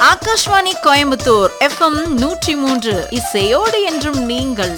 Akashvani Coimbatore FM நூற்றி மூன்று இசையோடு என்றும் நீங்கள்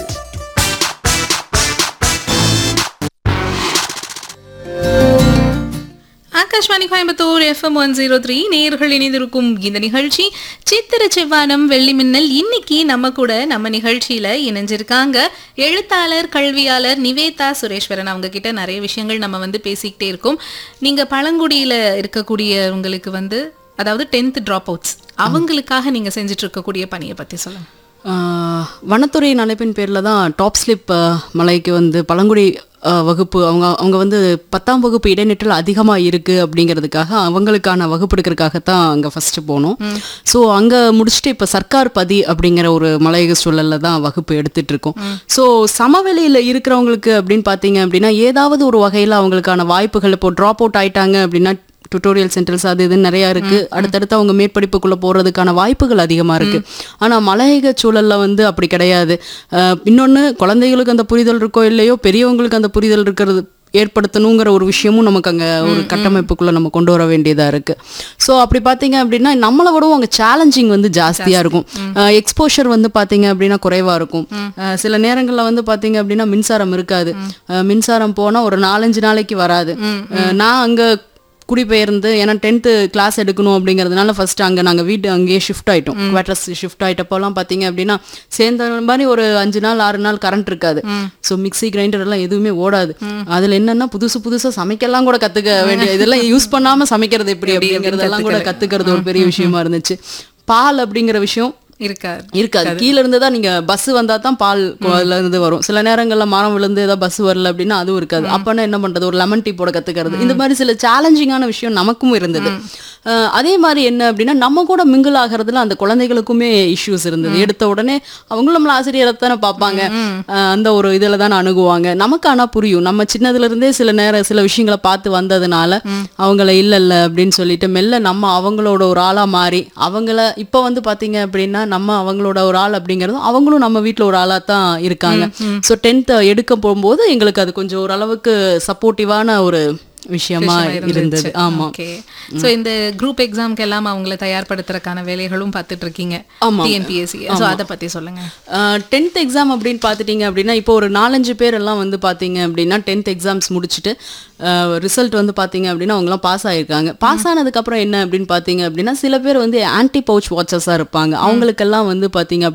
Akashvani Coimbatore F M one zero three நேர்கள் இணைந்திருக்கும் இந்த நிகழ்ச்சி சித்திர செவ்வானம் வெள்ளி மின்னல் இன்னைக்கு நம்ம கூட நம்ம நிகழ்ச்சியில இணைஞ்சிருக்காங்க எழுத்தாளர் கல்வியாளர் நிவேதா சுரேஸ்வரன் அவங்க கிட்ட நிறைய விஷயங்கள் நம்ம வந்து பேசிக்கிட்டே இருக்கோம் நீங்க பழங்குடியில இருக்கக்கூடியவங்களுக்கு வந்து அதாவது டென்த் ட்ராப் அவுட்ஸ் அவங்களுக்காக நீங்க செஞ்சுட்டு இருக்கக்கூடிய பணியை பத்தி சொல்லுங்க ஆஹ் வனத்துறையின் அழைப்பின் பேரில் தான் டாப் ஸ்லிப் மலைக்கு வந்து பழங்குடி ஆஹ் வகுப்பு அவங்க அவங்க வந்து பத்தாம் வகுப்பு இடைநிற்றல் அதிகமாக இருக்குது அப்படிங்கிறதுக்காக அவங்களுக்கான வகுப்பு எடுக்கிறதுக்காகத்தான் அங்கே ஃபஸ்ட்டு போனோம் ஸோ அங்கே முடிச்சுட்டு இப்போ சர்க்கார் பதி அப்படிங்கிற ஒரு மலையக சூழலில் தான் வகுப்பு எடுத்துட்டு இருக்கோம் ஸோ சமவெளியில் இருக்கிறவங்களுக்கு அப்படின்னு பார்த்தீங்க அப்படின்னா ஏதாவது ஒரு வகையில் அவங்களுக்கான வாய்ப்புகள் இப்போ ட்ராப் அவுட் ஆயிட்டாங்க அப்படின்னா டுட்டோரியல் சென்டர்ஸ் அது இதுன்னு நிறையா இருக்கு அடுத்தடுத்து அவங்க மேற்படிப்புக்குள்ள போறதுக்கான வாய்ப்புகள் அதிகமா இருக்கு ஆனா மலையக சூழல்ல வந்து அப்படி கிடையாது அஹ் இன்னொன்னு குழந்தைகளுக்கு அந்த புரிதல் இருக்கோ இல்லையோ பெரியவங்களுக்கு அந்த புரிதல் இருக்கிறது ஏற்படுத்தணுங்கிற ஒரு விஷயமும் நமக்கு அங்கே ஒரு கட்டமைப்புக்குள்ளே நம்ம கொண்டு வர வேண்டியதாக இருக்குது ஸோ அப்படி பார்த்தீங்க அப்படின்னா நம்மளை விடவும் அங்கே சேலஞ்சிங் வந்து ஜாஸ்தியாக இருக்கும் எக்ஸ்போஷர் வந்து பார்த்தீங்க அப்படின்னா குறைவாக இருக்கும் அஹ் சில நேரங்களில் வந்து பார்த்தீங்க அப்படின்னா மின்சாரம் இருக்காது அஹ் மின்சாரம் போனால் ஒரு நாலஞ்சு நாளைக்கு வராது அஹ் நான் அங்கே குடிபெயர்ந்து ஏன்னா டென்த்து கிளாஸ் எடுக்கணும் அப்படிங்கிறதுனால ஃபர்ஸ்ட் அங்கே நாங்கள் வீட்டு அங்கேயே ஷிஃப்ட் ஆயிட்டோம் குவார்டர்ஸ் ஷிஃப்ட் ஆயிட்டப்போலாம் பார்த்தீங்க அப்படின்னா சேர்ந்த மாதிரி ஒரு அஞ்சு நாள் ஆறு நாள் கரண்ட் இருக்காது ஸோ மிக்ஸி கிரைண்டர் எல்லாம் எதுவுமே ஓடாது அதில் என்னன்னா புதுசு புதுசாக சமைக்கலாம் கூட கற்றுக்க வேண்டிய இதெல்லாம் யூஸ் பண்ணாம சமைக்கிறது எப்படி அப்படிங்கிறதெல்லாம் கூட கற்றுக்கிறது ஒரு பெரிய விஷயமா இருந்துச்சு பால் அப்படிங்கிற விஷயம் இருக்காது இருக்காது கீழ இருந்து தான் நீங்க பஸ் வந்தா தான் பால் அதுல இருந்து வரும் சில நேரங்கள்ல மரம் விழுந்து ஏதாவது பஸ் வரல அப்படின்னா அதுவும் இருக்காது அப்பனா என்ன பண்றது ஒரு லெமன் டீ போட கத்துக்கிறது இந்த மாதிரி சில சேலஞ்சிங்கான விஷயம் நமக்கும் இருந்தது அஹ் அதே மாதிரி என்ன அப்படின்னா நம்ம கூட மிங்கிள் ஆகிறதுல அந்த குழந்தைகளுக்குமே இஷ்யூஸ் இருந்தது எடுத்த உடனே அவங்களும் நம்மள ஆசிரியரை தானே பார்ப்பாங்க அஹ் அந்த ஒரு இதுல தானே அணுகுவாங்க நமக்கு ஆனா புரியும் நம்ம சின்னதுல இருந்தே சில நேரம் சில விஷயங்களை பார்த்து வந்ததுனால அவங்கள இல்ல இல்ல அப்படின்னு சொல்லிட்டு மெல்ல நம்ம அவங்களோட ஒரு ஆளா மாறி அவங்கள இப்ப வந்து பாத்தீங்க அப்படின்னா நம்ம அவங்களோட ஒரு ஆள் அப்படிங்கறதும் அவங்களும் நம்ம வீட்ல ஒரு ஆளா தான் இருக்காங்க ஸோ டென்த் எடுக்க போகும்போது எங்களுக்கு அது கொஞ்சம் ஓரளவுக்கு சப்போர்ட்டிவான ஒரு விஷயமா இருந்தது ஆமா ஓகே சோ இந்த குரூப் எக்ஸாம்க்கு எல்லாம் அவங்கள தயார்படுத்துறதுக்கான வேலைகளும் பார்த்துட்டு இருக்கீங்க ஆமா. டிஎன்பிஎஸ்சி சோ அத பத்தி சொல்லுங்க டென்த் எக்ஸாம் அப்படின்னு பார்த்துட்டீங்க அப்படின்னா இப்போ ஒரு நாலஞ்சு பேர் எல்லாம் வந்து பார்த்தீங்க அப்படின்னா டென்த் எக்ஸாம்ஸ் முடிச்சுட்டு ரிசல்ட் வந்து பார்த்தீங்க அப்படின்னா அவங்களாம் பாஸ் ஆயிருக்காங்க பாஸ் ஆனதுக்கப்புறம் என்ன அப்படின்னு பார்த்தீங்க அப்படின்னா சில பேர் வந்து ஆன்டி பவுச் வாட்சஸாக இருப்பாங்க அவங்களுக்கெல்லாம் வந்து பார்த்தீங்க